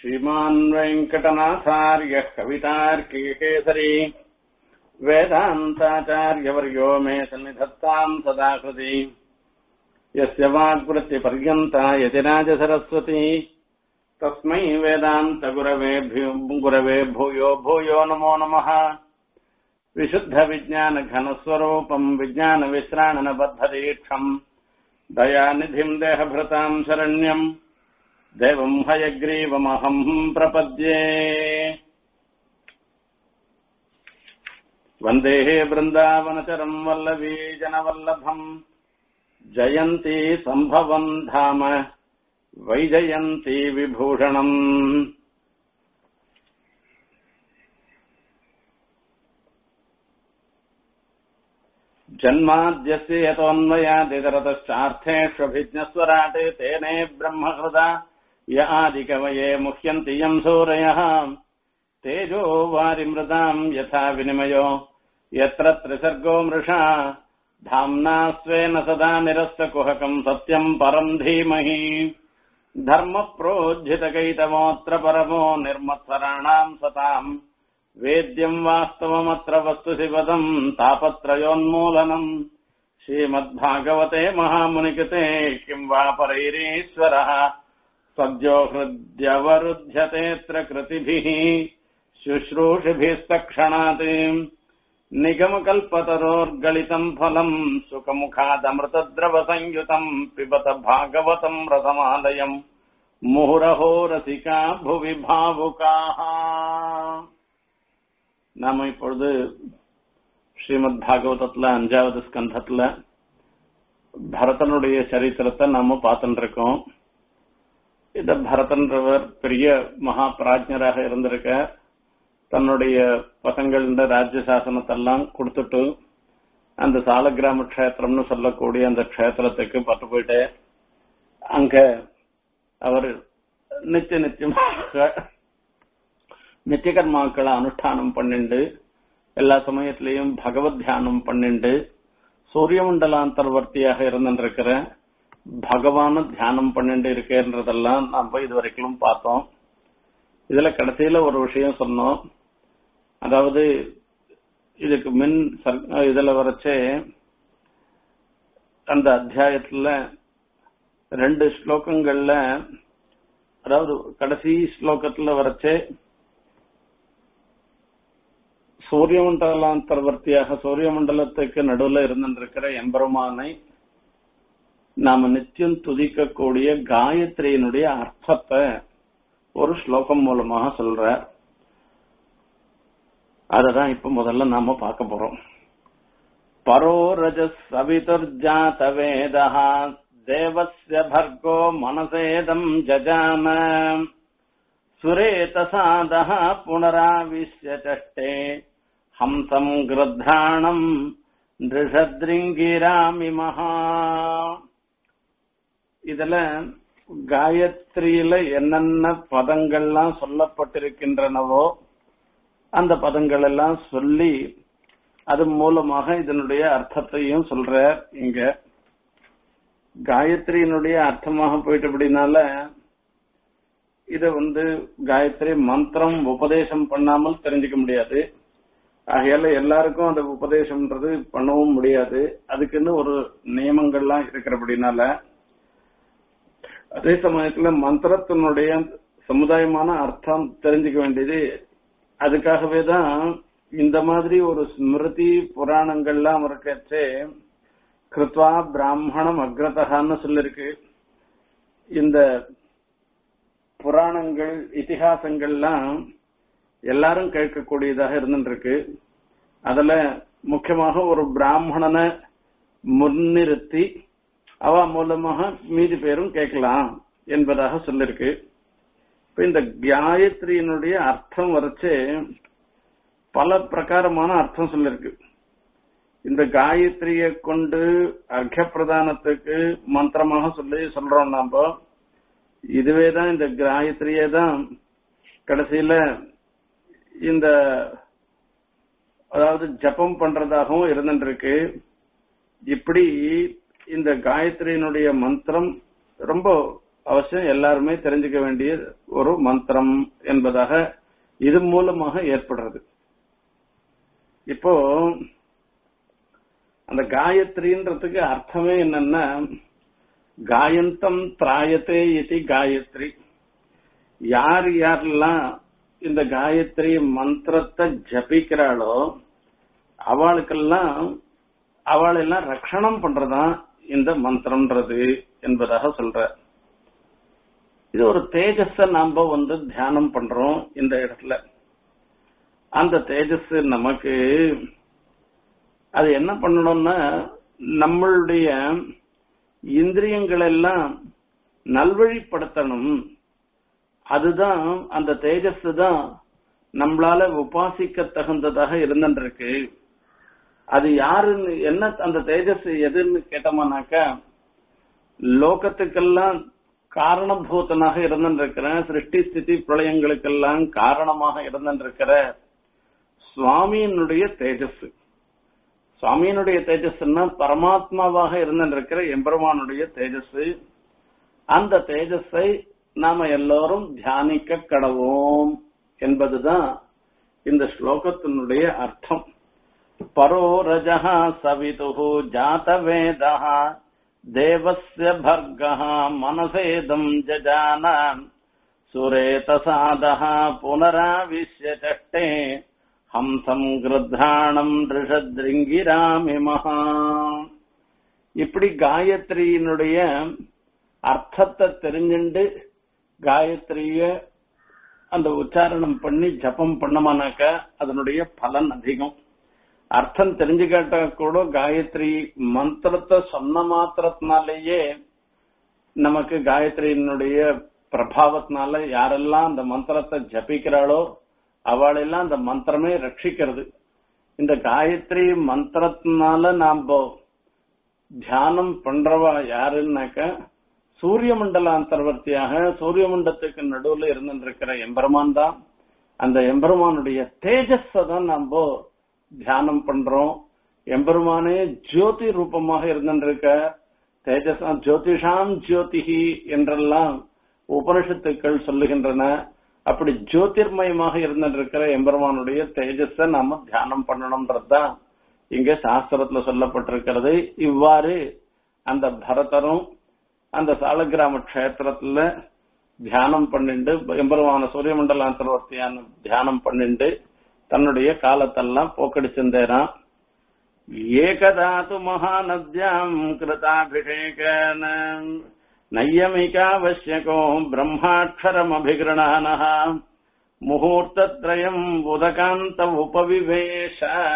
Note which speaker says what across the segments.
Speaker 1: श्रीमान् वेङ्कटनाथार्यः कवितार्किकेसरी वेदान्ताचार्यवर्यो मे सन्निधत्ताम् सदा कृति यस्य वाग्वृत्तिपर्यन्ता यतिराजसरस्वती तस्मै वेदान्तगुरवे गुरवे भूयो भूयो नमो नमः विशुद्धविज्ञानघनस्वरूपम् विज्ञानविश्राणनबद्धदीक्षम् दयानिधिम् देहभृताम् शरण्यम् देवम् हयग्रीवमहम् प्रपद्ये वन्देः बृन्दावनचरम् वल्लवी जनवल्लभम् जयन्ती सम्भवम् धाम वैजयन्ती विभूषणम् जन्माद्यस्य यतोऽन्वयादितरतश्चार्थेष्वभिज्ञस्वराट् तेने ब्रह्महृदा य आदिकवये मुह्यन्ति यम् सूरयः तेजो वारिमृदाम् यथा विनिमयो यत्र त्रिसर्गो मृषा धाम्ना स्वेन सदा निरस्तकुहकम् सत्यम् परम् धीमहि धर्मप्रोज्झितकैतमोऽत्र परमो निर्मत्सराणाम् सताम् वेद्यम् वास्तवमत्र वस्तुशिवदम् तापत्रयोन्मूलनम् श्रीमद्भागवते महामुनिकृते किम् वा परैरीश्वरः सद्यो हृद्यवरुध्यतेऽत्र कृतिभिः शुश्रूषिभिस्तक्षणात् निगमकल्पतरोर्गलितम् फलम् सुखमुखादमृतद्रवसंयुतम् पिबत भागवतम् रसमालयम् मुहुरहो ரசிகா புவி பாவுகாக நாம இப்பொழுது ஸ்ரீமத் பாகவதத்துல அஞ்சாவது ஸ்கந்தத்துல பரதனுடைய சரித்திரத்தை நாம பார்த்துட்டு இருக்கோம் இந்த பரதன்றவர் பெரிய மகா பிராஜ்யராக இருந்திருக்க தன்னுடைய பசங்கள ராஜ்ய சாசனத்தெல்லாம் கொடுத்துட்டு அந்த சாலக்கிராம கஷேத்திரம்னு சொல்லக்கூடிய அந்த கஷேத்திரத்துக்கு பட்டு போயிட்டு அங்க அவர் நித்திய நித்தியமாக நித்தியகர்மாக்களை அனுஷ்டானம் பண்ணிண்டு எல்லா சமயத்திலையும் பகவத் தியானம் பண்ணிண்டு சூரிய மண்டலாந்தர்வர்த்தியாக இருந்திருக்கிற பகவான தியானம் பண்ணிட்டு இருக்கேன்றதெல்லாம் நம்ம இது வரைக்கும் பார்த்தோம் இதுல கடைசியில ஒரு விஷயம் சொன்னோம் அதாவது இதுக்கு மின் இதுல வரைச்சே அந்த அத்தியாயத்துல ரெண்டு ஸ்லோகங்கள்ல அதாவது கடைசி ஸ்லோகத்துல வரைச்சே சூரிய மண்டலாந்தர்வர்த்தியாக சூரிய மண்டலத்துக்கு நடுவுல இருந்திருக்கிற எம்பெருமானை நாம நித்தியம் துதிக்கக்கூடிய காயத்ரியினுடைய அர்த்தத்தை ஒரு ஸ்லோகம் மூலமாக சொல்ற அததான் இப்ப முதல்ல நாம பார்க்க போறோம் பரோ ரஜஸ் சவிதுர்ஜாத வேதா தேவஸ்ய பர்கோ மனசேதம் ஜஜாம சுரேதசாதः புனராவிஷ்ய சஷ்டே ஹம்சம் கிருத்தாணம் நிருஷத்ரிங்கிராமிமஹா இதுல காயத்ரியில என்னென்ன பதங்கள்லாம் சொல்லப்பட்டிருக்கின்றனவோ அந்த பதங்கள் எல்லாம் சொல்லி அது மூலமாக இதனுடைய அர்த்தத்தையும் சொல்ற இங்க காயத்ரியினுடைய அர்த்தமாக போயிட்டு அப்படின்னால இத வந்து காயத்ரி மந்திரம் உபதேசம் பண்ணாமல் தெரிஞ்சுக்க முடியாது ஆகையால எல்லாருக்கும் அந்த உபதேசம்ன்றது பண்ணவும் முடியாது அதுக்குன்னு ஒரு நியமங்கள்லாம் இருக்கிறபடினால அதே சமயத்துல மந்திரத்தினுடைய சமுதாயமான அர்த்தம் தெரிஞ்சுக்க வேண்டியது அதுக்காகவே தான் இந்த மாதிரி ஒரு ஸ்மிருதி புராணங்கள்லாம் இருக்கச்சே கிருத்வா பிராமணம் அக்ரதகான்னு சொல்லிருக்கு இந்த புராணங்கள் இத்திஹாசங்கள்லாம் எல்லாரும் கேட்கக்கூடியதாக இருந்துருக்கு அதுல முக்கியமாக ஒரு பிராமணனை முன்னிறுத்தி அவ மூலமாக மீதி பேரும் கேட்கலாம் என்பதாக சொல்லிருக்கு இப்ப இந்த காயத்ரியினுடைய அர்த்தம் வரைச்சு பல பிரகாரமான அர்த்தம் சொல்லிருக்கு இந்த காயத்ரிய கொண்டு அர்க்க பிரதானத்துக்கு மந்திரமாக சொல்லி சொல்றோம் நாம இதுவே தான் இந்த காயத்ரியே தான் கடைசியில இந்த அதாவது ஜபம் பண்றதாகவும் இருந்துருக்கு இப்படி இந்த காயத்ரியினுடைய மந்திரம் ரொம்ப அவசியம் எல்லாருமே தெரிஞ்சுக்க வேண்டிய ஒரு மந்திரம் என்பதாக இது மூலமாக ஏற்படுறது இப்போ அந்த காயத்ரின்றதுக்கு அர்த்தமே என்னன்னா காயந்தம் திராயத்தே இது காயத்ரி யார் யாரெல்லாம் இந்த காயத்ரி மந்திரத்தை ஜபிக்கிறாளோ அவளுக்கெல்லாம் அவளெல்லாம் ரட்சணம் பண்றதான் இந்த மந்திரம்ன்றது என்பதாக சொல்ற இது ஒரு தேஜஸ நாம வந்து தியானம் பண்றோம் இந்த இடத்துல அந்த தேஜஸ் நமக்கு அது என்ன பண்ணணும்னா நம்மளுடைய இந்திரியங்கள் எல்லாம் நல்வழிப்படுத்தணும் அதுதான் அந்த தேஜஸ் தான் நம்மளால உபாசிக்க தகுந்ததாக இருந்துருக்கு அது யாருன்னு என்ன அந்த தேஜஸ் எதுன்னு கேட்டோம்னாக்கா லோகத்துக்கெல்லாம் காரணபூதனாக இருந்திருக்கிற சிருஷ்டி ஸ்திதி பிரளயங்களுக்கெல்லாம் காரணமாக இருந்திருக்கிற சுவாமியினுடைய தேஜஸ் சுவாமியினுடைய தேஜஸ்னா பரமாத்மாவாக இருந்திருக்கிற எம்பெருமானுடைய தேஜஸ் அந்த தேஜஸை நாம எல்லோரும் தியானிக்க கடவோம் என்பதுதான் இந்த ஸ்லோகத்தினுடைய அர்த்தம் பரோ ரஜா சவிது ஜாத வேதா தேவஸ்ய பர்கः மனசேதம் ஜஜான சுரேதசாதः புனராவிஷ்ய சஷ்டே ஹம்சம் கிருத்தாணம் ரிஷத்ரிங்கிராமிமஹா இப்படி காயத்ரியினுடைய அர்த்தத்தை தெரிஞ்சுண்டு காயத்ரிய அந்த உச்சாரணம் பண்ணி ஜபம் பண்ணமானாக்க அதனுடைய பலன் அதிகம் அர்த்தம் தெரிஞ்சுக்கிட்ட கூட காயத்ரி மந்திரத்தை சொன்ன மாத்திரத்தினாலேயே நமக்கு காயத்ரியினுடைய பிரபாவத்தினால யாரெல்லாம் அந்த மந்திரத்தை ஜபிக்கிறாளோ அவளெல்லாம் அந்த மந்திரமே ரட்சிக்கிறது இந்த காயத்ரி மந்திரத்தினால நாம தியானம் பண்றவா யாருன்னாக்க சூரிய மண்டல அந்தர்வர்த்தியாக சூரிய மண்டலத்துக்கு நடுவுல இருந்துருக்கிற எம்பெருமான் தான் அந்த எம்பெருமானுடைய தேஜஸ தான் நாம தியானம் பண்றோம் எம்பெருமானே ஜோதி ரூபமாக இருந்திருக்க தேஜஸ் ஜோதிஷாம் ஜோதிஹி என்றெல்லாம் உபனிஷத்துக்கள் சொல்லுகின்றன அப்படி ஜோதிர்மயமாக இருந்திருக்கிற எம்பெருமானுடைய தேஜஸ நாம தியானம் பண்ணணும்ன்றதுதான் இங்க சாஸ்திரத்துல சொல்லப்பட்டிருக்கிறது இவ்வாறு அந்த பரதரும் அந்த சாலக்கிராம கஷேத்திரத்துல தியானம் பண்ணிண்டு எம்பெருமான சூரியமண்டல அந்தர்வர்த்தியான தியானம் பண்ணிண்டு தன்னுடைய காலத்தெல்லாம் போக்கடிச்சிருந்தேரான் ஏகதாத்து மகாநத்யாம் கிருதாபிஷேகன நையமிகாவசியகோ பிரம்மாட்சரமபிகிருணான முகூர்த்தத்ரயம் உதகாந்த உபவிவேஷ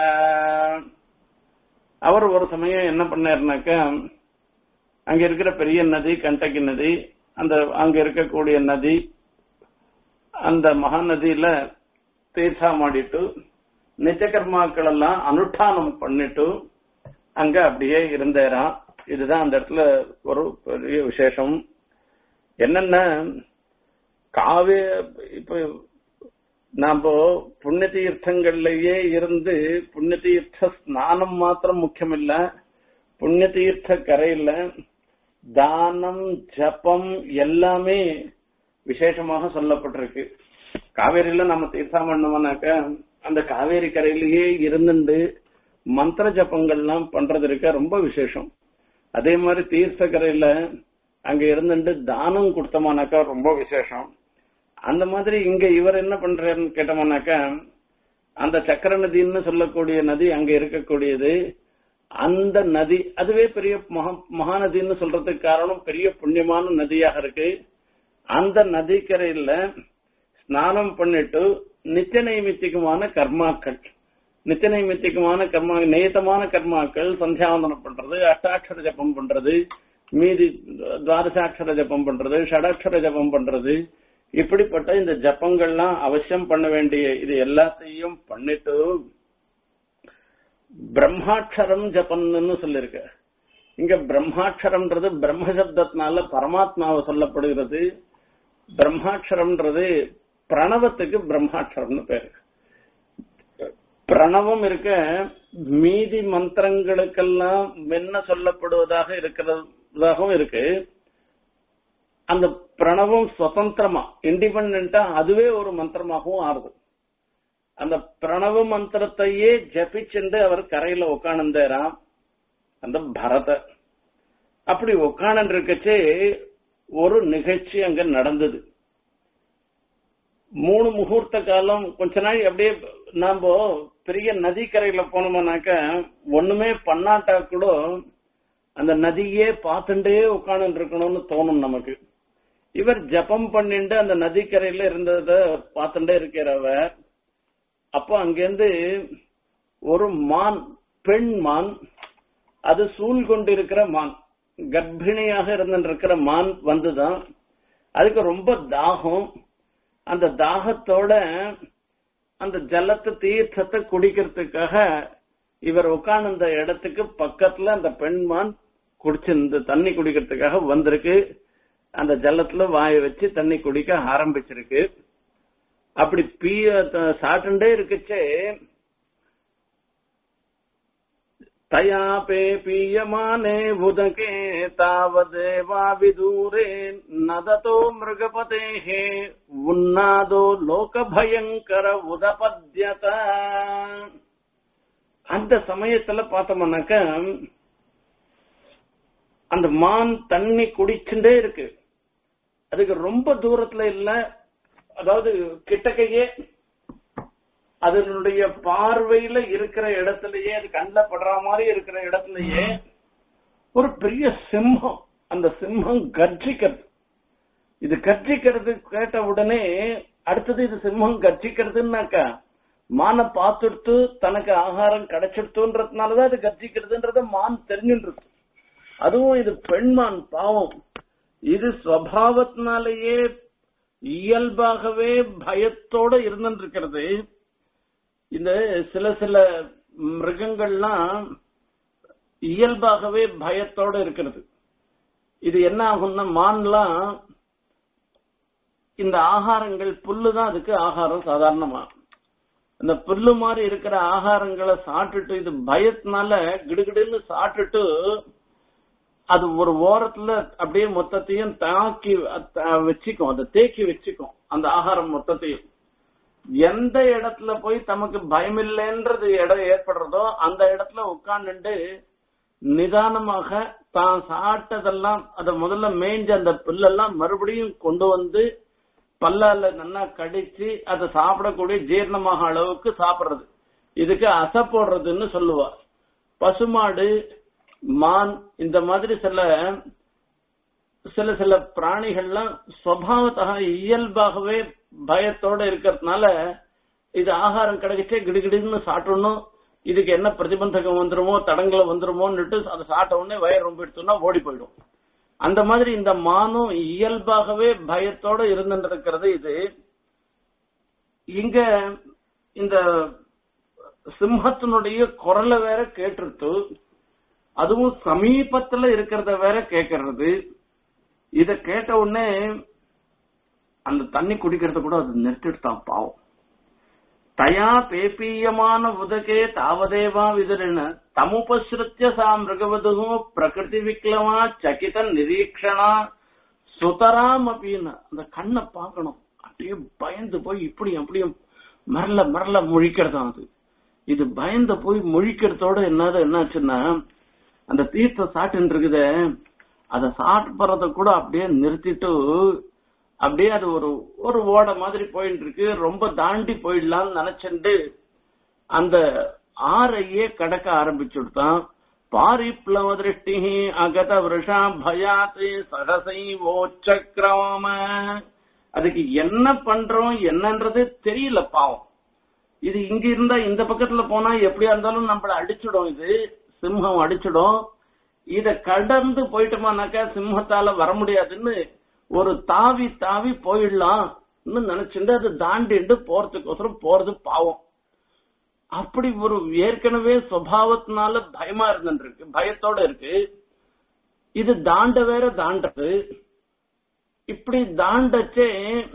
Speaker 1: அவர் ஒரு சமயம் என்ன பண்ணாருனாக்க அங்க இருக்கிற பெரிய நதி கண்டகி நதி அந்த அங்க இருக்கக்கூடிய நதி அந்த மகாநதியில தீர்த்தாமாடிட்டு நித்தியகர்மாக்கள் எல்லாம் அனுஷ்டானம் பண்ணிட்டு அங்க அப்படியே இருந்தேராம் இதுதான் அந்த இடத்துல ஒரு பெரிய விசேஷம் என்னன்னா காவே இப்ப நாம புண்ணிய தீர்த்தங்கள்லயே இருந்து புண்ணிய தீர்த்த ஸ்நானம் மாத்திரம் முக்கியம் இல்ல புண்ணிய தீர்த்த கரையில தானம் ஜபம் எல்லாமே விசேஷமாக சொல்லப்பட்டிருக்கு காவேரியில நம்ம தீர்த்தம் பண்ணோம்னாக்க அந்த காவேரி கரையிலேயே இருந்துட்டு மந்திர ஜபங்கள்லாம் பண்றது இருக்க ரொம்ப விசேஷம் அதே மாதிரி தீர்த்த கரையில அங்க இருந்துட்டு தானம் கொடுத்தோமானாக்கா ரொம்ப விசேஷம் அந்த மாதிரி இங்க இவர் என்ன பண்றாருன்னு கேட்டோம்னாக்கா அந்த சக்கர நதின்னு சொல்லக்கூடிய நதி அங்க இருக்கக்கூடியது அந்த நதி அதுவே பெரிய மகா மகாநதின்னு சொல்றதுக்கு காரணம் பெரிய புண்ணியமான நதியாக இருக்கு அந்த நதிக்கரையில ஸ்நானம் பண்ணிட்டு நித்திய நைமித்திகமான கர்மாக்கள் நித்திய நைமித்திகமான கர்மா நேத்தமான கர்மாக்கள் சந்தியாவந்தனம் பண்றது அஷ்டாட்சர ஜபம் பண்றது மீதி துவாதசாட்சர ஜபம் பண்றது ஷடாட்சர ஜபம் பண்றது இப்படிப்பட்ட இந்த ஜபங்கள்லாம் அவசியம் பண்ண வேண்டிய இது எல்லாத்தையும் பண்ணிட்டு பிரம்மாட்சரம் ஜபம்னு சொல்லிருக்க இங்க பிரம்மாட்சரம்ன்றது பிரம்ம சப்தத்தினால பரமாத்மாவை சொல்லப்படுகிறது பிரம்மாட்சரம்ன்றது பிரணவத்துக்கு பிரம்மாட்சரம்னு பேரு பிரணவம் இருக்க மீதி மந்திரங்களுக்கெல்லாம் என்ன சொல்லப்படுவதாக இருக்கிறதாகவும் இருக்கு அந்த பிரணவம் சுதந்திரமா இண்டிபெண்டா அதுவே ஒரு மந்திரமாகவும் ஆறுது அந்த பிரணவ மந்திரத்தையே ஜபிச்சுண்டு அவர் கரையில உட்காந்துறாம் அந்த பரத அப்படி உட்காந்து இருக்கச்சே ஒரு நிகழ்ச்சி அங்க நடந்தது மூணு முகூர்த்த காலம் கொஞ்ச நாள் அப்படியே நாம பெரிய நதிக்கரையில போனோம்னாக்க ஒண்ணுமே பண்ணாட்டா கூட அந்த நதியே பார்த்துட்டே உட்காந்து இருக்கணும்னு தோணும் நமக்கு இவர் ஜபம் பண்ணிட்டு அந்த நதிக்கரையில இருந்தத பார்த்துட்டே இருக்கிறவர் அப்போ அங்கிருந்து ஒரு மான் பெண் மான் அது சூழ் கொண்டிருக்கிற மான் கர்ப்பிணியாக இருந்திருக்கிற மான் வந்துதான் அதுக்கு ரொம்ப தாகம் அந்த தாகத்தோட அந்த ஜலத்தை தீர்த்தத்தை குடிக்கிறதுக்காக இவர் உட்கார்ந்த இடத்துக்கு பக்கத்துல அந்த பெண்மான் குடிச்சிருந்து தண்ணி குடிக்கிறதுக்காக வந்திருக்கு அந்த ஜலத்துல வாய வச்சு தண்ணி குடிக்க ஆரம்பிச்சிருக்கு அப்படி பீய சாட்டுண்டே இருக்குச்சே தயாபே பீயமானே உதகே தாவதேவா விதூரே நததோ மிருகபதேஹே உன்னாதோ லோக பயங்கர உதபத்யத அந்த சமயத்துல பார்த்தோம்னாக்க அந்த மான் தண்ணி குடிச்சுட்டே இருக்கு அதுக்கு ரொம்ப தூரத்துல இல்ல அதாவது கிட்டக்கையே அதனுடைய பார்வையில இருக்கிற இடத்துலயே அது கண்ணில் படுற மாதிரி இருக்கிற இடத்துலயே ஒரு பெரிய சிம்மம் அந்த சிம்மம் கர்ஜிக்கிறது இது கர்ஜிக்கிறது கேட்ட உடனே அடுத்தது இது சிம்மம் கர்ஜிக்கிறதுனாக்கா மானை பார்த்துடுத்து தனக்கு ஆகாரம் கிடைச்சிடுத்துன்றதுனாலதான் அது கர்ஜிக்கிறதுன்றத மான் தெரிஞ்சுட்டு அதுவும் இது பெண்மான் பாவம் இது ஸ்வபாவத்தினாலேயே இயல்பாகவே பயத்தோட இருந்துருக்கிறது இந்த சில சில மிருகங்கள்லாம் இயல்பாகவே பயத்தோட இருக்கிறது இது என்ன ஆகும்னா மான்லாம் இந்த ஆகாரங்கள் புல்லு தான் அதுக்கு ஆகாரம் சாதாரணமா இந்த புல்லு மாதிரி இருக்கிற ஆகாரங்களை சாப்பிட்டுட்டு இது பயத்தினால கிடுகிடுன்னு சாப்பிட்டுட்டு அது ஒரு ஓரத்துல அப்படியே மொத்தத்தையும் தாக்கி வச்சுக்கும் அதை தேக்கி வச்சுக்கும் அந்த ஆகாரம் மொத்தத்தையும் எந்த இடத்துல போய் தமக்கு பயம் இல்லைன்றது இடம் ஏற்படுறதோ அந்த இடத்துல உட்கார்ந்துட்டு நிதானமாக தான் சாப்பிட்டதெல்லாம் அத முதல்ல மேய்ஞ்ச அந்த புல்லெல்லாம் மறுபடியும் கொண்டு வந்து பல்லால நல்லா கடிச்சு அதை சாப்பிடக்கூடிய ஜீரணமாக அளவுக்கு சாப்பிடுறது இதுக்கு அசை போடுறதுன்னு சொல்லுவா பசுமாடு மான் இந்த மாதிரி சில சில சில பிராணிகள்லாம் சுவாவத்தக இயல்பாகவே பயத்தோட இருக்கிறதுனால இது ஆகாரம் கிடைக்கச்சே கிடுகிடுன்னு சாப்பிடணும் இதுக்கு என்ன பிரதிபந்தகம் வந்துருமோ தடங்களை வந்துருமோன்னுட்டு அதை சாப்பிட்ட உடனே வயிறு ரொம்ப எடுத்தோம்னா ஓடி போயிடும் அந்த மாதிரி இந்த மானும் இயல்பாகவே பயத்தோட இருந்துருக்கிறது இது இங்க இந்த சிம்மத்தினுடைய குரலை வேற கேட்டுருத்து அதுவும் சமீபத்துல இருக்கிறத வேற கேட்கறது இத கேட்ட உடனே அந்த தண்ணி குடிக்கிறத கூட அது நிறுத்திட்டான் பாவம் தயா பேப்பீயமான உதகே தாவதேவா விதரின தமுபஸ்ருத்திய சா மிருகவதுகும் பிரகிருதி விக்லமா சகித நிரீக்ஷணா சுதராம் அப்படின்னு அந்த கண்ணை பார்க்கணும் அப்படியே பயந்து போய் இப்படி அப்படியும் மரல மரல முழிக்கிறதாம் அது இது பயந்து போய் முழிக்கிறதோட என்னது என்னாச்சுன்னா அந்த தீர்த்த சாட்டுன்னு இருக்குத அத சாப்பிடுறத கூட அப்படியே நிறுத்திட்டு அப்படியே அது ஒரு ஒரு ஓட மாதிரி போயிட்டு இருக்கு ரொம்ப தாண்டி போயிடலாம்னு நினைச்சுட்டு அந்த ஆறையே கடக்க ஆரம்பிச்சுட்டான் பாரிப்ளவ திருஷ்டி அகத விஷா பயாத்து சகசை ஓச்சக்கிரம அதுக்கு என்ன பண்றோம் என்னன்றது தெரியல பாவம் இது இங்க இருந்தா இந்த பக்கத்துல போனா எப்படியா இருந்தாலும் நம்மள அடிச்சிடும் இது சிம்மம் அடிச்சிடும் இத கடந்து போயிட்டோமானாக்கா சிம்மத்தால வர முடியாதுன்னு ஒரு தாவி தாவி போயிடலாம் நினைச்சுட்டு அது தாண்டிட்டு போறதுக்கோசரம் போறது பாவம் அப்படி ஒரு ஏற்கனவே சுவாவத்தினால பயமா இருந்துருக்கு பயத்தோட இருக்கு இது தாண்ட வேற தாண்டது இப்படி தாண்டச்சே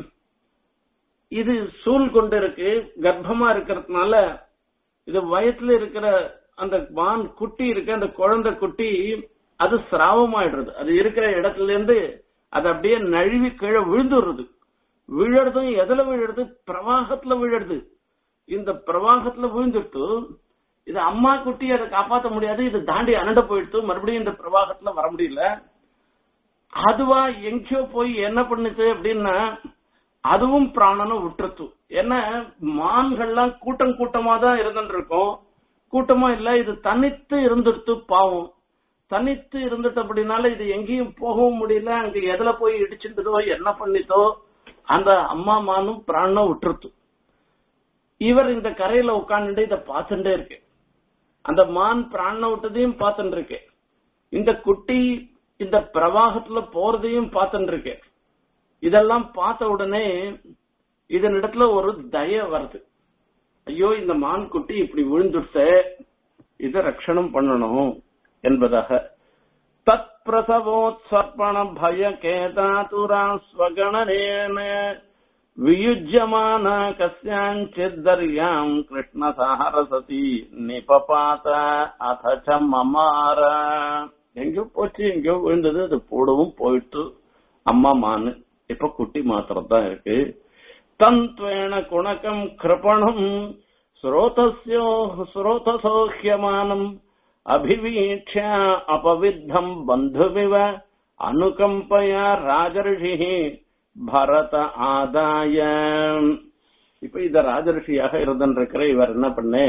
Speaker 1: இது சூழ் கொண்டு இருக்கு கர்ப்பமா இருக்கிறதுனால இது வயத்துல இருக்கிற அந்த வான் குட்டி இருக்கு அந்த குழந்தை குட்டி அது சிராவமாயிடுறது அது இருக்கிற இடத்துல இருந்து அது அப்படியே நழுவி கீழே விழுந்துடுறது விழறதும் எதுல விழுறது பிரவாகத்துல விழுறது இந்த பிரவாகத்துல விழுந்துட்டு இது அம்மா குட்டி அதை காப்பாத்த முடியாது இது தாண்டி அனண்ட போயிடுத்து மறுபடியும் இந்த பிரவாகத்துல வர முடியல அதுவா எங்கேயோ போய் என்ன பண்ணுச்சு அப்படின்னா அதுவும் பிராணனும் விட்டுருத்து ஏன்னா மான்கள்லாம் கூட்டம் கூட்டமா தான் இருந்துட்டு இருக்கும் கூட்டமா இல்ல இது தனித்து இருந்துட்டு பாவம் தனித்து இருந்துட்டு அப்படின்னால இது எங்கேயும் போகவும் முடியல அங்க எதுல போய் இடிச்சுட்டதோ என்ன பண்ணித்தோ அந்த அம்மா மானும் பிராணனும் விட்டுருத்து இவர் இந்த கரையில உட்காந்துட்டு இத பார்த்துட்டே இருக்கு அந்த மான் பிராண விட்டதையும் பார்த்துட்டு இருக்கு இந்த குட்டி இந்த பிரவாகத்துல போறதையும் பார்த்துட்டு இருக்கு இதெல்லாம் பார்த்த உடனே இதனிடத்துல ஒரு தய வருது ஐயோ இந்த மான் குட்டி இப்படி விழுந்துட்டு இத ரட்சணம் பண்ணணும் என்பதாக தத் பிரசவோத்சர்ப்பண பய கேதாதுரா ஸ்வகணனேன வியுஜ்யமான கஸ்யாஞ்சித்தர்யாம் கிருஷ்ண சாரசதி நிபபாத அதச்ச மமார எங்கோ போச்சு எங்கோ விழுந்தது அது போடவும் போயிட்டு அம்மா மானு இப்ப குட்டி மாத்திரம் தான் இருக்கு தந்த்வேன குணகம் கிருபணம் ஸ்ரோதஸ்யோ ஸ்ரோதசோஹ்யமானம் அபிவீட்ச அபவித்தம் பந்துவிவ அனுகம்பயா ராஜர்ஷி பரத ஆதாய இப்ப இத ராஜரிஷியாக இருந்திருக்கிற இவர் என்ன பண்ண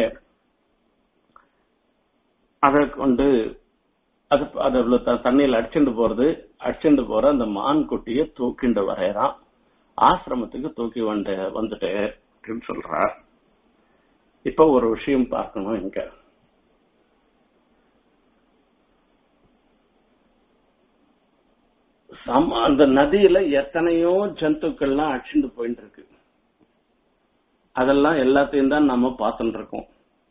Speaker 1: அதை கொண்டு அது அது அவ்வளவு த- தண்ணியில அடிச்சுட்டு போறது அடிச்சுட்டு போற அந்த மான் குட்டிய தூக்கிண்டு வரையறான் ஆசிரமத்துக்கு தூக்கி வந்து வந்துட்டு அப்படின்னு சொல்றா இப்ப ஒரு விஷயம் பார்க்கணும் இங்க சம அந்த நதியில எத்தனையோ ஜந்துக்கள்லாம் அடிச்சுட்டு போயிட்டு இருக்கு அதெல்லாம் எல்லாத்தையும் தான் நம்ம பார்த்துட்டு இருக்கோம்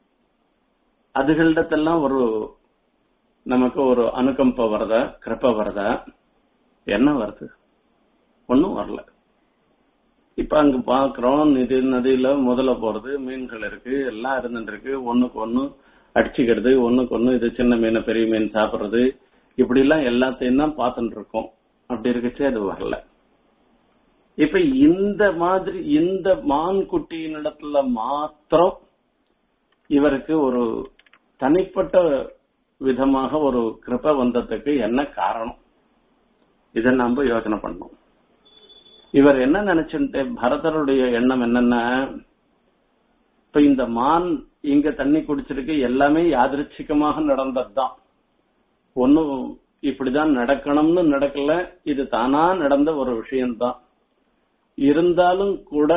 Speaker 1: அதுகளிடத்தெல்லாம் ஒரு நமக்கு ஒரு அனுகம்ப வருதா கிருப்ப வருதா என்ன வருது ஒன்னும் வரல இப்ப அங்க பாக்குறோம் நிதி நதியில முதல்ல போறது மீன்கள் இருக்கு எல்லாம் இருந்துட்டு இருக்கு ஒண்ணுக்கு ஒண்ணு அடிச்சுக்கிறது ஒண்ணுக்கு ஒண்ணு இது சின்ன மீன் பெரிய மீன் சாப்பிடுறது இப்படி எல்லாம் எல்லாத்தையும் தான் பார்த்துட்டு இருக்கோம் அப்படி இருக்கச்சே அது வரல இப்ப இந்த மாதிரி இந்த மான் குட்டியினிடத்துல மாத்திரம் இவருக்கு ஒரு தனிப்பட்ட விதமாக ஒரு கிருப வந்ததுக்கு என்ன காரணம் இதை நாம யோசனை பண்ணோம் இவர் என்ன நினைச்சுட்டு பரதருடைய எண்ணம் என்னன்னா இப்ப இந்த மான் இங்க தண்ணி குடிச்சிருக்கு எல்லாமே யாதிருச்சிகமாக நடந்ததுதான் ஒன்னும் இப்படிதான் நடக்கணும்னு நடக்கல இது தானா நடந்த ஒரு விஷயம்தான் இருந்தாலும் கூட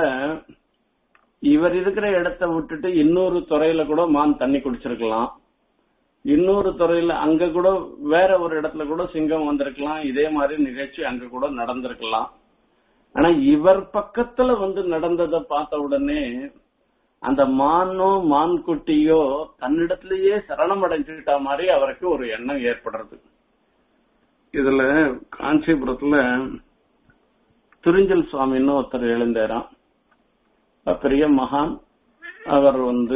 Speaker 1: இவர் இருக்கிற இடத்த விட்டுட்டு இன்னொரு துறையில கூட மான் தண்ணி குடிச்சிருக்கலாம் இன்னொரு துறையில அங்க கூட வேற ஒரு இடத்துல கூட சிங்கம் வந்திருக்கலாம் இதே மாதிரி நிகழ்ச்சி அங்க கூட நடந்திருக்கலாம் ஆனா இவர் பக்கத்துல வந்து நடந்ததை பார்த்த உடனே அந்த மானோ மான் குட்டியோ தன்னிடத்திலேயே சரணம் அடைஞ்சுக்கிட்ட மாதிரி அவருக்கு ஒரு எண்ணம் ஏற்படுறது இதுல காஞ்சிபுரத்துல துரிஞ்சல் சுவாமின்னு ஒருத்தர் எழுந்தாராம் பெரிய மகான் அவர் வந்து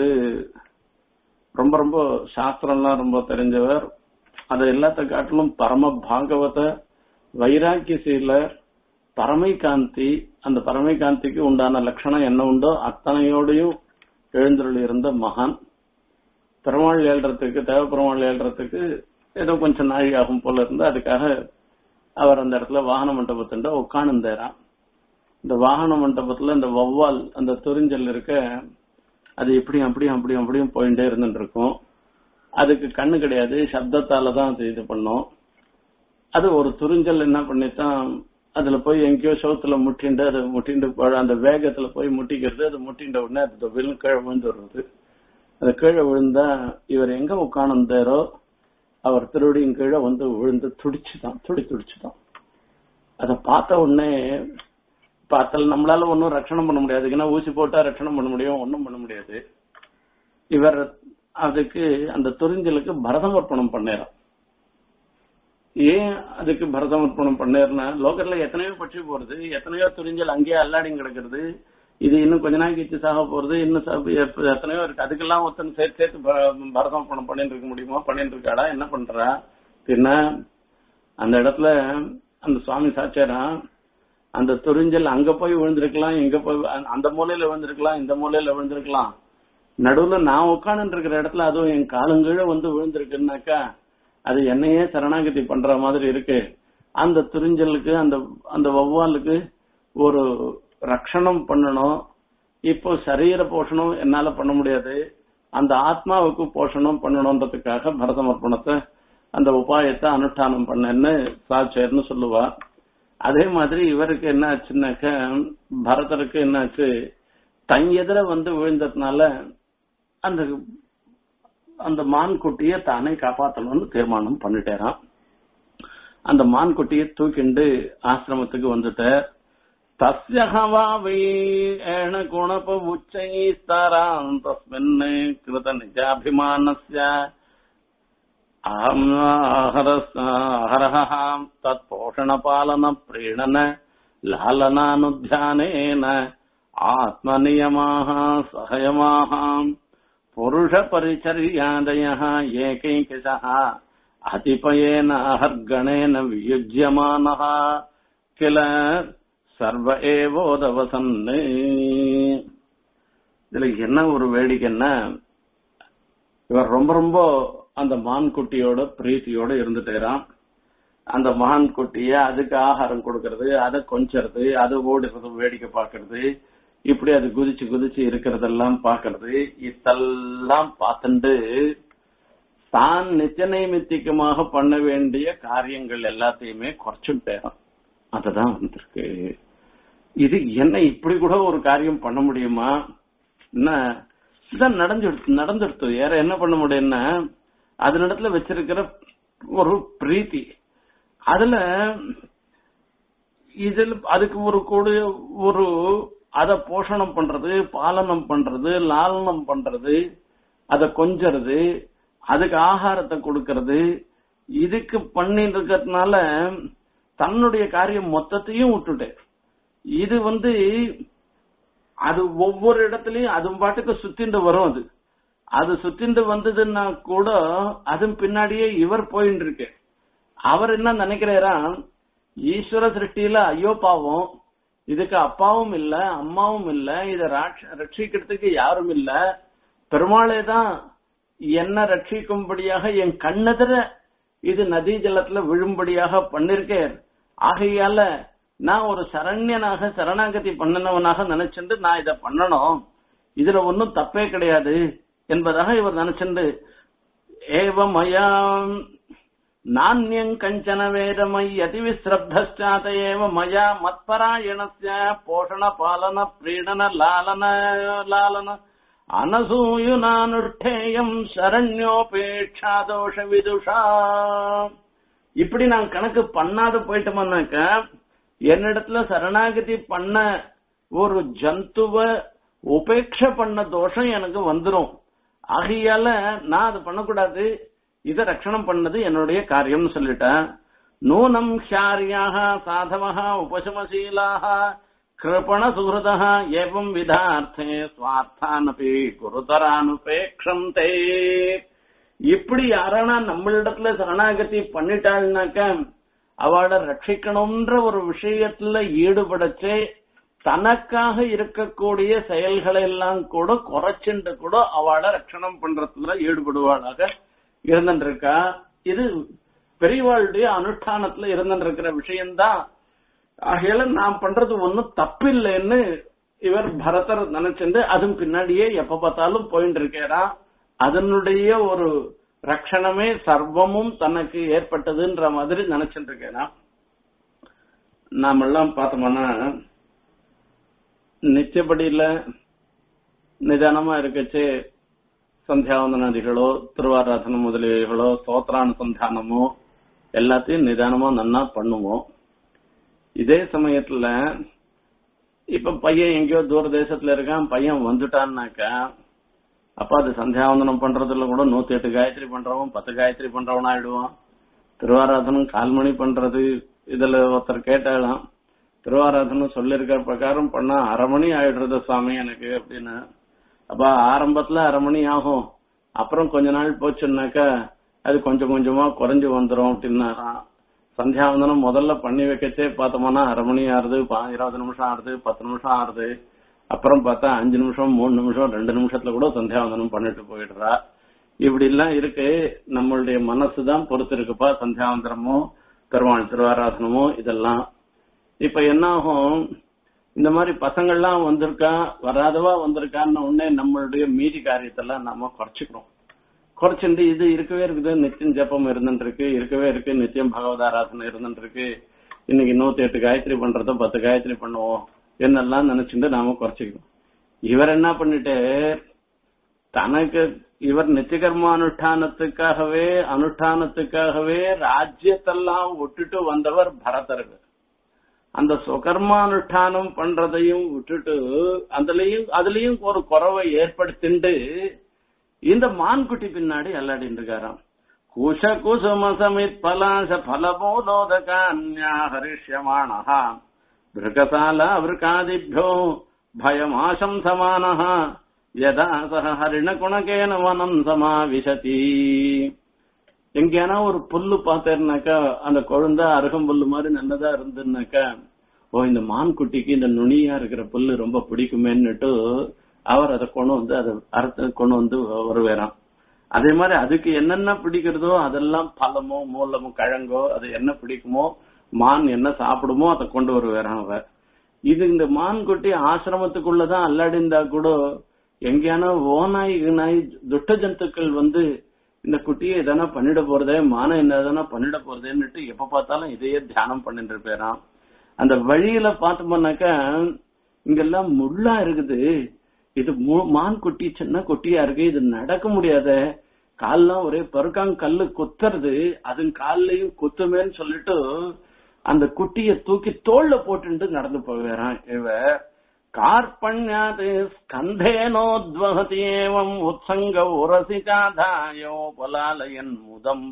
Speaker 1: ரொம்ப ரொம்ப சாஸ்திரம்லாம் ரொம்ப தெரிஞ்சவர் அதை எல்லாத்த காட்டிலும் பரம பாகவத வைராக்கியசீல பரமை காந்தி அந்த பரமை காந்திக்கு உண்டான லட்சணம் என்ன உண்டோ அத்தனையோடையும் எழுந்தருள் இருந்த மகான் பெருமாள் ஏழ்றதுக்கு தேவ பெருமாள் ஏழ்றதுக்கு ஏதோ கொஞ்சம் நாழி ஆகும் போல இருந்து அதுக்காக அவர் அந்த இடத்துல வாகன மண்டபத்துண்ட உட்காந்துந்தாராம் இந்த வாகன மண்டபத்துல இந்த வௌவால் அந்த துறிஞ்சல் இருக்க அது இப்படியும் அப்படியும் அப்படியும் அப்படியும் போயிட்டே இருந்துட்டு இருக்கும் அதுக்கு கண்ணு கிடையாது சப்தத்தால தான் அது இது பண்ணும் அது ஒரு துறிஞ்சல் என்ன பண்ணித்தான் அதுல போய் எங்கேயோ சவுத்துல முட்டிண்டு அது முட்டிண்டு போ- அந்த வேகத்துல போய் முட்டிக்கிறது அது முட்டின்ற உடனே அது விழு கீழே விழுந்து வருது அது கீழே விழுந்தா இவர் எங்க உட்கார்ந்தாரோ அவர் திருவடியின் கீழே வந்து விழுந்து துடிச்சுதான் துடி துடிச்சுதான் அதை பார்த்த உடனே பார்த்தால் நம்மளால ஒன்றும் ரட்சணம் பண்ண முடியாது ஏன்னா ஊசி போட்டா ரட்சணம் பண்ண முடியும் ஒன்றும் பண்ண முடியாது இவர் அதுக்கு அந்த துறிஞ்சலுக்கு பரதமர்ப்பணம் பண்ணேறான் ஏன் அதுக்கு பரதமர்ப்பணம் பண்ணேர்னா லோகத்துல எத்தனையோ பட்சி போறது எத்தனையோ துறிஞ்சல் அங்கேயே அல்லாடிங் கிடக்கிறது இது இன்னும் கொஞ்ச நாள் கழிச்சு சாக போறது இன்னும் சா- எப்ப- எத்தனையோ இருக்கு அதுக்கெல்லாம் ஒருத்தன் சேர்த்து சேர்த்து ப- பரதமர்ப்பணம் பண்ணிட்டு இருக்க முடியுமா பண்ணிட்டு இருக்காடா என்ன பண்றா பின்ன அந்த இடத்துல அந்த சுவாமி சாச்சாரா அந்த துறிஞ்சல் அங்க போய் விழுந்திருக்கலாம் இங்க போய் அந்த மூலையில விழுந்திருக்கலாம் இந்த மூலையில விழுந்திருக்கலாம் நடுவுல நான் உட்கார்ந்து இருக்கிற இடத்துல அதுவும் என் காலுங்கீழ வந்து விழுந்திருக்குன்னாக்கா அது என்னையே சரணாகதி பண்ற மாதிரி இருக்கு அந்த துறிஞ்சலுக்கு அந்த அந்த வௌவாலுக்கு ஒரு ரட்சணம் பண்ணணும் இப்போ சரீர போஷணம் என்னால பண்ண முடியாது அந்த ஆத்மாவுக்கு போஷணம் பண்ணணும்ன்றதுக்காக பரதமர்ப்பணத்தை அந்த உபாயத்தை அனுஷ்டானம் பண்ணேன்னு சாட்சியர்னு சொல்லுவா அதே மாதிரி இவருக்கு என்ன ஆச்சுன்னாக்க பரதருக்கு என்னாச்சு தன் எதிர வந்து விழுந்ததுனால அந்த அந்த மான் குட்டிய தானே காப்பாத்தணும்னு தீர்மானம் பண்ணிட்டேரான் அந்த மான் குட்டியை தூக்கிண்டு ஆசிரமத்துக்கு வந்துட்டார் தஸ்ய ஹவாவை ஏன குணப உச்சை ஸ்தராம் தஸ்மின் கிருத நிஜாபிமானஸ்ய அகம் அஹரஹாம் தத் போஷண பாலன பிரீணன லாலனானுத்தியானேன ஆத்மநியமாக சகயமாகாம் புருஷ பரிச்சரியாதய ஏகைகசः அதிபயேன அஹர்கணேன வியுஜ்யமானः கில சர்வ ஏவோதவசன் இதுல என்ன ஒரு வேடிக்கைன்னா இவர் ரொம்ப ரொம்ப அந்த மான் குட்டியோட பிரீத்தியோட இருந்துட்டேரான் அந்த மான் குட்டிய அதுக்கு ஆகாரம் கொடுக்கறது அதை கொஞ்சறது அது ஓடுறது வேடிக்கை பார்க்கறது இப்படி அது குதிச்சு குதிச்சு இருக்கிறதெல்லாம் பாக்குறது இதெல்லாம் பார்த்துட்டு தான் நித்திய நைமித்திகமாக பண்ண வேண்டிய காரியங்கள் எல்லாத்தையுமே குறைச்சுட்டேன் அதுதான் வந்திருக்கு இது என்ன இப்படி கூட ஒரு காரியம் பண்ண முடியுமா என்ன இதான் நடந்துடுத்து நடந்துடுத்து வேற என்ன பண்ண முடியும்னா அதனிடத்துல வச்சிருக்கிற ஒரு பிரீத்தி அதுல இதில் அதுக்கு ஒரு கூடிய ஒரு அத போஷணம் பண்றது பாலனம் பண்றது லாலனம் பண்றது அத கொஞ்சறது அதுக்கு ஆகாரத்தை கொடுக்கறது இதுக்கு பண்ணிட்டு இருக்கிறதுனால தன்னுடைய காரியம் மொத்தத்தையும் விட்டுட்டு இது வந்து அது ஒவ்வொரு இடத்துலயும் அது பாட்டுக்கு சுத்திண்டு வரும் அது அது சுத்திண்டு வந்ததுன்னா கூட அது பின்னாடியே இவர் போயிட்டு இருக்கு அவர் என்ன நினைக்கிறாரா ஈஸ்வர சிருஷ்டியில ஐயோ பாவம் இதுக்கு அப்பாவும் இல்ல அம்மாவும் இல்ல இத ரட்சிக்கிறதுக்கு யாரும் இல்ல பெருமாளே தான் என்ன ரட்சிக்கும்படியாக என் கண்ணெதிர இது நதி ஜலத்துல விழும்படியாக பண்ணிருக்கேன் ஆகையால நான் ஒரு சரண்யனாக சரணாகதி பண்ணினவனாக நினைச்சுட்டு நான் இத பண்ணணும் இதுல ஒன்னும் தப்பே கிடையாது என்பதாக இவர் நினைச்சுண்டு ஏவமயாம் நானியம் கஞ்சன வேதமை அதிவிஸ்ரப்தாத ஏவ மயா மத்பராயணஸ்ய போஷண பாலன பிரீடன லாலன லாலன அனசூயுனானுஷ்டேயம் சரண்யோபேட்சா தோஷ விதுஷா இப்படி நான் கணக்கு பண்ணாத போயிட்டோம்னாக்க என்னிடத்துல சரணாகதி பண்ண ஒரு ஜந்துவ உபேட்ச பண்ண தோஷம் எனக்கு வந்துரும் ஆகையால நான் அது பண்ணக்கூடாது இத ரட்சணம் பண்ணது என்னுடைய காரியம்னு சொல்லிட்டேன் நூனம் ஷாரியாக சாதவः உபசமசீலாக கிருபண சுகிருதः ஏவம் விதார்த்தே ஸ்வார்த்தானபி குருதரானுபேக்ஷந்தே இப்படி யாரானா நம்மளிடத்துல சரணாகதி பண்ணிட்டாள்னாக்க அவளை ரட்சிக்கணும்ன்ற ஒரு விஷயத்துல ஈடுபடச்சே தனக்காக இருக்கக்கூடிய செயல்களை எல்லாம் கூட குறைச்சுண்டு கூட அவளை ரட்சணம் பண்றதுல ஈடுபடுவாளாக இருந்துருக்கா இது பெரியவாளுடைய அனுஷ்டானத்துல இருந்துருக்கிற விஷயம்தான் ஆகையால நான் பண்றது ஒன்னும் தப்பில்லைன்னு இவர் பரதர் நினைச்சிருந்து அதுவும் பின்னாடியே எப்ப பார்த்தாலும் போயிட்டு இருக்கிறா அதனுடைய ஒரு ரட்சணமே சர்வமும் தனக்கு ஏற்பட்டதுன்ற மாதிரி நினைச்சிட்டு இருக்கேனா நாமெல்லாம் பார்த்தோம்னா நிச்சயப்படியில நிதானமா இருக்கச்சு சந்தியாவந்தனாதிகளோ திருவாராதனம் முதலியவைகளோ ஸ்தோத்திரானுசந்தானமோ எல்லாத்தையும் நிதானமா நன்னா பண்ணுவோம் இதே சமயத்துல இப்ப பையன் எங்கேயோ தூர தேசத்துல இருக்கான் பையன் வந்துட்டான்னாக்கா அப்ப அது சந்தியாவந்தனம் பண்றதுல கூட நூத்தி எட்டு காயத்ரி பண்றவன் பத்து காயத்ரி பண்றவன் ஆயிடுவான் திருவாராதனம் கால் மணி பண்றது இதுல ஒருத்தர் கேட்டாலாம் திருவாராதனம் சொல்லிருக்கிற பிரகாரம் பண்ணா அரை மணி ஆயிடுறது சுவாமி எனக்கு அப்படின்னு அப்ப ஆரம்பத்துல அரை மணி ஆகும் அப்புறம் கொஞ்ச நாள் போச்சுன்னாக்கா அது கொஞ்சம் கொஞ்சமா குறைஞ்சு வந்துரும் அப்படின்னாராம் சந்தியாவந்தனம் முதல்ல பண்ணி வைக்கச்சே பார்த்தோம்னா அரை மணி ஆறுது பா- இருபது நிமிஷம் ஆறுது பத்து நிமிஷம் ஆறுது அப்புறம் பார்த்தா அஞ்சு நிமிஷம் மூணு நிமிஷம் ரெண்டு நிமிஷத்துல கூட சந்தியாவந்தனம் பண்ணிட்டு போயிடுறா இப்படி எல்லாம் இருக்கு நம்மளுடைய மனசுதான் பொறுத்து இருக்குப்பா சந்தியாவந்தனமோ பெருமாள் திருவாராசனமோ இதெல்லாம் இப்ப என்ன ஆகும் இந்த மாதிரி பசங்கள்லாம் வந்திருக்கா வராதவா வந்திருக்கான்னு உடனே நம்மளுடைய மீதி காரியத்தெல்லாம் நாம குறைச்சிக்கிறோம் குறைச்சிட்டு இது இருக்கவே இருக்குது நித்தியம் ஜப்பம் இருந்துட்டு இருக்கு இருக்கவே இருக்கு நித்தியம் பகவதாராசனம் இருந்துட்டு இருக்கு இன்னைக்கு நூத்தி எட்டு காயத்ரி பண்றத பத்து காயத்ரி பண்ணுவோம் என்னெல்லாம் நினைச்சுட்டு நாம குறைச்சிக்கிறோம் இவர் என்ன பண்ணிட்டு தனக்கு இவர் நித்தியகர்ம அனுஷ்டானத்துக்காகவே அனுஷ்டானத்துக்காகவே ராஜ்யத்தெல்லாம் விட்டுட்டு வந்தவர் பரதர்கள் அந்த சுகர்மானுஷ்டானம் பண்றதையும் விட்டுட்டு அதுலயும் அதுலயும் ஒரு குறவை ஏற்படுத்திண்டு இந்த மான்குட்டி பின்னாடி அல்லாடிட்டு இருக்காராம் குஷ குசும சமித் பலாச பலபோதோதகான்யா ஹரிஷ்யமானஹா பிருகசால விருகாதிभ्यो பயமாசம் சமானஹ யதா சக ஹரிண குணகேன வனம் சமாவிசதி எங்கேனா ஒரு புல்லு பார்த்தேன்னாக்கா அந்த குழந்தை அருகம்புல்லு மாதிரி நல்லதா இருந்துன்னாக்கா ஓ இந்த மான்குட்டிக்கு இந்த நுனியா இருக்கிற புல்லு ரொம்ப பிடிக்குமேன்னுட்டு அவர் அதை கொண்டு வந்து அதை அறுத்து கொண்டு வந்து வருவேறாம் அதே மாதிரி அதுக்கு என்னென்ன பிடிக்கிறதோ அதெல்லாம் பழமோ மூலமோ கிழங்கோ அது என்ன பிடிக்குமோ மான் என்ன சாப்பிடுமோ அதை கொண்டு வருவேறான் அவர் இது இந்த மான்குட்டி ஆசிரமத்துக்குள்ளதான் அல்லாடிந்தா கூட எங்கேயானா ஓநாய் நாய் துட்ட ஜந்துக்கள் வந்து இந்த குட்டியை எதனா பண்ணிட போறதே மான என்ன எதனா பண்ணிட போறதேன்னுட்டு எப்ப பார்த்தாலும் இதையே தியானம் பண்ணிட்டு இருப்பேராம் அந்த வழியில பார்த்தோம்னாக்கா இங்கெல்லாம் முள்ளா இருக்குது இது மு- மான் குட்டி சின்ன குட்டியா இருக்கு இது நடக்க முடியாத கால்லாம் ஒரே பருக்காங் கல்லு குத்துறது அது கால்லயும் குத்துமேன்னு சொல்லிட்டு அந்த குட்டிய தூக்கி தோல்ல போட்டுட்டு நடந்து போவேறான் இவ கார்பண்யாத் ஸ்கந்தேனோத்வகதி ஏவம் உத்சங்க உரசிகாதாயோ பலாலயன் முதம்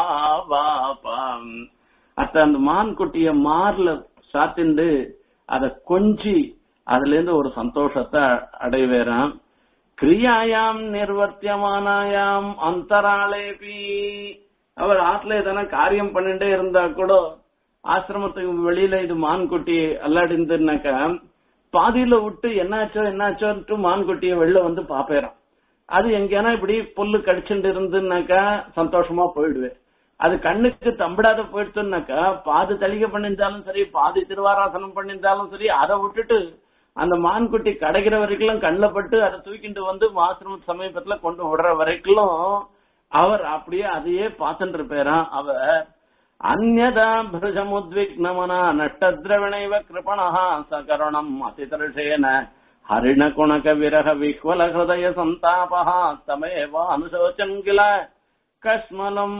Speaker 1: பரமாவாபாம் அத்த அந்த மான் குட்டிய மார்ல சாத்திண்டு அத கொஞ்சி அதுல இருந்து ஒரு சந்தோஷத்தை அடைவேறாம் கிரியாயாம் நிர்வர்த்தியமானாயாம் அந்தராளேபி அவர் ஆத்துல எதனா காரியம் பண்ணிட்டே இருந்தா கூட ஆசிரமத்துக்கு வெளியில இது மான்குட்டி அல்லாடிந்துனாக்கா பாதியில விட்டு என்னாச்சோ என்னாச்சோன்ட்டு மான்குட்டிய வெளில வந்து பாப்பேறான் அது எங்கேனா இப்படி புல்லு கடிச்சுட்டு இருந்துனாக்கா சந்தோஷமா போயிடுவேன் அது கண்ணுக்கு தம்பிடாத போயிடுச்சுனாக்கா பாதி தளிகை பண்ணியிருந்தாலும் சரி பாதி திருவாராசனம் பண்ணியிருந்தாலும் சரி அதை விட்டுட்டு அந்த மான்குட்டி கிடைக்கிற வரைக்கும் கண்ணில் பட்டு அதை தூக்கிட்டு வந்து ஆசிரம சமீபத்துல கொண்டு விடுற வரைக்கும் அவர் அப்படியே அதையே பார்த்துட்டு இருப்பாராம் அவர் அந்நதா பிருஜமுத்விக்னமனா நட்டத்ரவிணைவ கிருபணா சகரணம் அதிதர்ஷேன ஹரிண குணக விரக விஹ்வல ஹிருதய சந்தாபஹ தமேவ அனுசோச்சன் கில கஸ்மலம்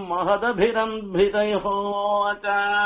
Speaker 1: மகதபிரம்பிதயோச்ச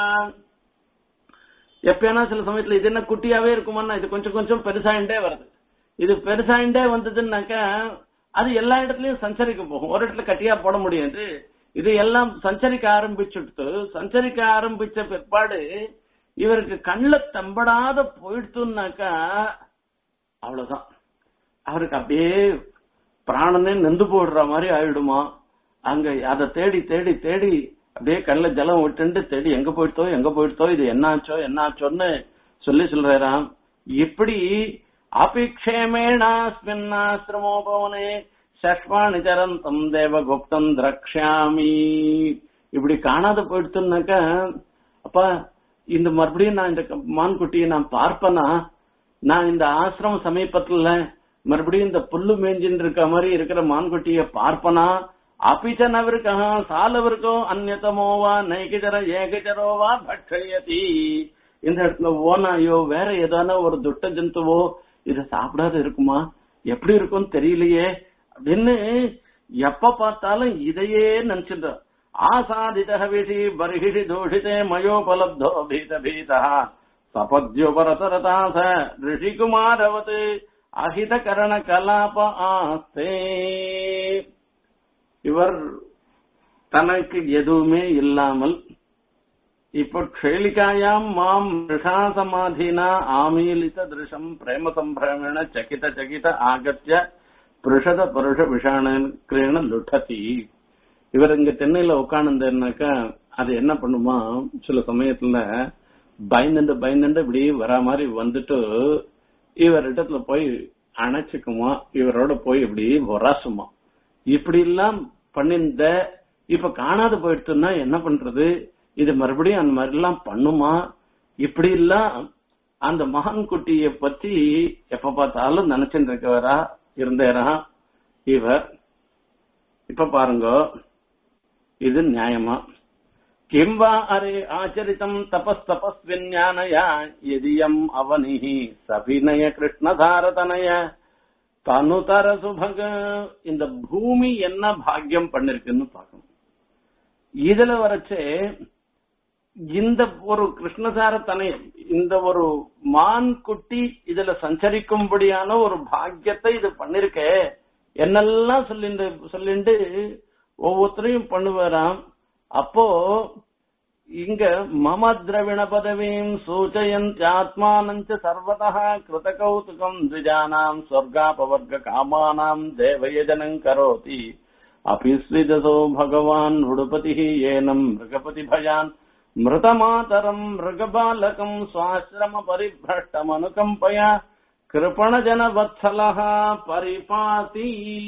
Speaker 1: எப்பயானா சில சமயத்துல இது என்ன குட்டியாவே இருக்குமான்னா இது கொஞ்சம் கொஞ்சம் பெருசாயிண்டே வருது இது பெருசாயிண்டே வந்ததுன்னாக்கா அது எல்லா இடத்துலயும் சஞ்சரிக்க போகும் ஒரு இடத்துல கட்டியா போட முடியாது இது எல்லாம் சஞ்சரிக்க ஆரம்பிச்சுட்டு சஞ்சரிக்க ஆரம்பிச்ச பிற்பாடு இவருக்கு கண்ணுல தம்படாத போயிடுத்துனாக்கா அவ்வளவுதான் அவருக்கு அப்படியே பிராணனே நெந்து போடுற மாதிரி ஆயிடுமா அங்க அதை தேடி தேடி தேடி அப்படியே கண்ணுல ஜலம் விட்டுண்டு தேடி எங்க போயிட்டோ எங்க போயிட்டோ இது என்னாச்சோ என்னாச்சோன்னு சொல்லி சொல்றாராம் இப்படி அபிக்ஷேமேணாஸ்மின்னாசிரமோபவனே சஷ்மானி சரந்தம் தேவகுப்தம் திரக்ஷாமி இப்படி காணாத போயிடுத்துனாக்கா அப்பா இந்த மறுபடியும் நான் இந்த மான்குட்டியை நான் பார்ப்பனா நான் இந்த ஆசிரம சமீபத்துல மறுபடியும் இந்த புல்லு மேஞ்சின்னு இருக்க மாதிரி இருக்கிற மான்குட்டிய பார்ப்பனா அபிச்சனவிற்கா சாலவிற்கோ அந்நதமோவா நைகிஜர ஏகஜரோவா பட்சயதி இந்த இடத்துல ஓனாயோ வேற ஏதான ஒரு துட்ட ஜந்துவோ இத சாப்பிடாத இருக்குமா எப்படி இருக்கும்னு தெரியலையே அப்படின்னு எப்ப பார்த்தாலும் இதையே நினைச்சிட்டு ஆசாதித விஷி பர்ஹிஷி தூஷிதே மயோபலப்தோ பீத பீதா சபத்யோபரதரதாச ரிஷிகுமாரவத் அஹித கரண கலாப ஆஸ்தே இவர் தனக்கு எதுவுமே இல்லாமல் இப்போ க்ஷேலிகாயாம் மாம் ரிஷா சமாதினா ஆமீலித திருஷம் பிரேம சம்பிரமேண சகித சகித ஆகத்ய புருஷத புருஷ விஷாண லுட்டதி இவர் இங்க தென்னையில உட்காந்துருந்தாக்கா அது என்ன பண்ணுமா சில சமயத்துல பயந்துண்டு பயந்துண்டு இப்படி வரா மாதிரி வந்துட்டு இவர் இடத்துல போய் அணைச்சுக்குமா இவரோட போய் இப்படி ஒராசுமா இப்படி எல்லாம் பண்ணிருந்த இப்ப காணாத போயிடுச்சுன்னா என்ன பண்றது இது மறுபடியும் அந்த மாதிரி எல்லாம் பண்ணுமா இப்படி எல்லாம் அந்த மகன் குட்டிய பத்தி எப்ப பார்த்தாலும் நினைச்சுட்டு இருக்கவரா இருந்தேரா இவர் இப்ப பாருங்க இது நியாயமா கிம் வா அரே ஆச்சரித்தம் தபஸ் தபஸ்விஞானயா எதியம் அவனிஹி சபிநய கிருஷ்ணதாரதனய தனுதர சுபக இந்த பூமி என்ன பாக்கியம் பண்ணிருக்குன்னு பார்க்கணும் இதுல வரைச்சே இந்த ஒரு கிருஷ்ணசார தனை இந்த ஒரு மான் குட்டி இதுல சஞ்சரிக்கும்படியான ஒரு பாக்கியத்தை இது பண்ணிருக்கே என்னெல்லாம் சொல்லிண்டு சொல்லிண்டு ஒவ்வொருத்தரையும் பண்ணுவாராம் அப்போ இங்க மம திரவிண பதவீம் சூச்சயந்த்யாத்மானஞ்ச சர்வதா கிருத கௌதுகம் த்விஜானாம் ஸ்வர்காபவர்க காமானாம் தேவயஜனம் கரோதி அபிஸ்விதசோ பகவான் உடுபதி ஏனம் மிருகபதி பயான் மிருதமாதரம் மிருகபாலகம் சுவாசிரம பரிபிரஷ்டமனுகம்பயா கிருபணஜன வத்சலஹா பரிபாதி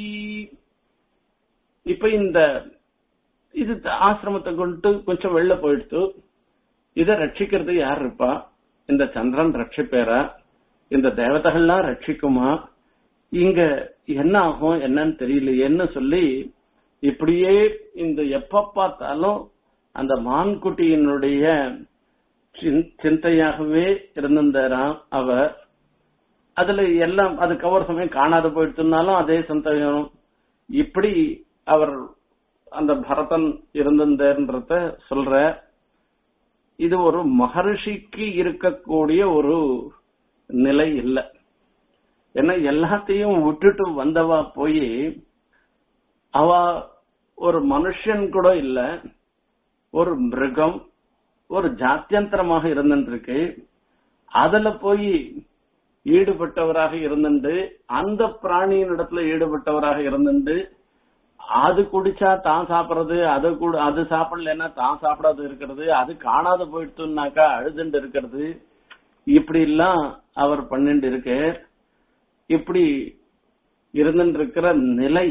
Speaker 1: இப்ப இந்த இது ஆசிரமத்தை கொண்டு கொஞ்சம் வெளில போயிடுத்து இத ரட்சிக்கிறது யார் இருப்பா இந்த சந்திரன் ரட்சிப்பேரா இந்த தேவதைகள்லாம் ரட்சிக்குமா இங்க என்ன ஆகும் என்னன்னு தெரியலையேன்னு சொல்லி இப்படியே இந்த எப்ப பார்த்தாலும் அந்த மான்குட்டியினுடைய சிந்தையாகவே இருந்திருந்தாராம் அவர் அதுல எல்லாம் அது கவர் சமயம் காணாத போயிடுச்சுனாலும் அதே சந்தேகம் இப்படி அவர் அந்த பரதன் இருந்திருந்தேன்றத சொல்ற இது ஒரு மகர்ஷிக்கு இருக்கக்கூடிய ஒரு நிலை இல்லை ஏன்னா எல்லாத்தையும் விட்டுட்டு வந்தவா போய் அவ ஒரு மனுஷன் கூட இல்ல ஒரு மிருகம் ஒரு ஜாத்தியந்திரமாக இருந்துருக்கு அதுல போய் ஈடுபட்டவராக இருந்துண்டு அந்த பிராணியின் இடத்துல ஈடுபட்டவராக இருந்துண்டு அது குடிச்சா தான் சாப்பிடுறது அது கூட அது சாப்பிடலன்னா தான் சாப்பிடாது இருக்கிறது அது காணாத போயிட்டுனாக்கா அழுதுண்டு இருக்கிறது இப்படி எல்லாம் அவர் பண்ணிட்டு இருக்கு இப்படி இருந்துட்டு இருக்கிற நிலை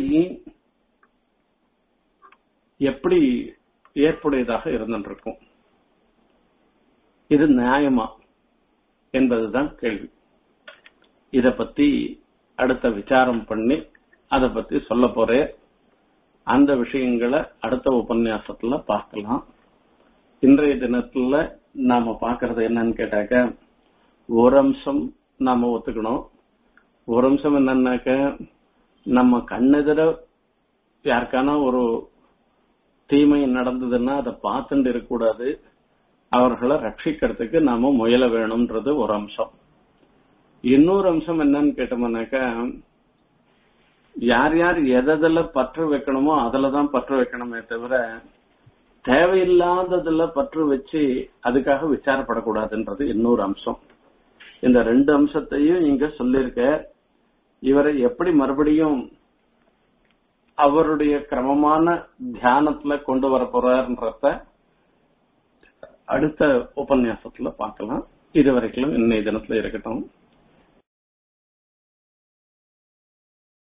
Speaker 1: எப்படி ஏற்புடையதாக இருந்துட்டு இருக்கும் இது நியாயமா என்பதுதான் கேள்வி இத பத்தி அடுத்த விசாரம் பண்ணி அத பத்தி சொல்ல போறேன் அந்த விஷயங்களை அடுத்த உபன்யாசத்துல பார்க்கலாம் இன்றைய தினத்துல நாம பாக்குறது என்னன்னு கேட்டாக்க ஒரு அம்சம் நாம ஒத்துக்கணும் ஒரு அம்சம் என்னன்னாக்க நம்ம கண்ணெதிர யாருக்கான ஒரு தீமை நடந்ததுன்னா அதை பார்த்துட்டு இருக்கக்கூடாது அவர்களை ரட்சிக்கிறதுக்கு நாம முயல வேணும்ன்றது ஒரு அம்சம் இன்னொரு அம்சம் என்னன்னு கேட்டோம்னாக்கா யார் யார் எதில் பற்று வைக்கணுமோ அதுலதான் பற்று வைக்கணுமே தவிர தேவையில்லாததுல பற்று வச்சு அதுக்காக விசாரப்படக்கூடாதுன்றது இன்னொரு அம்சம் இந்த ரெண்டு அம்சத்தையும் இங்க சொல்லியிருக்க இவரை எப்படி மறுபடியும் அவருடைய கிரமமான தியானத்துல கொண்டு வர போறாருன்றத அடுத்த உபன்யாசத்துல பார்க்கலாம் இது வரைக்கும் இன்னைய தினத்துல இருக்கட்டும்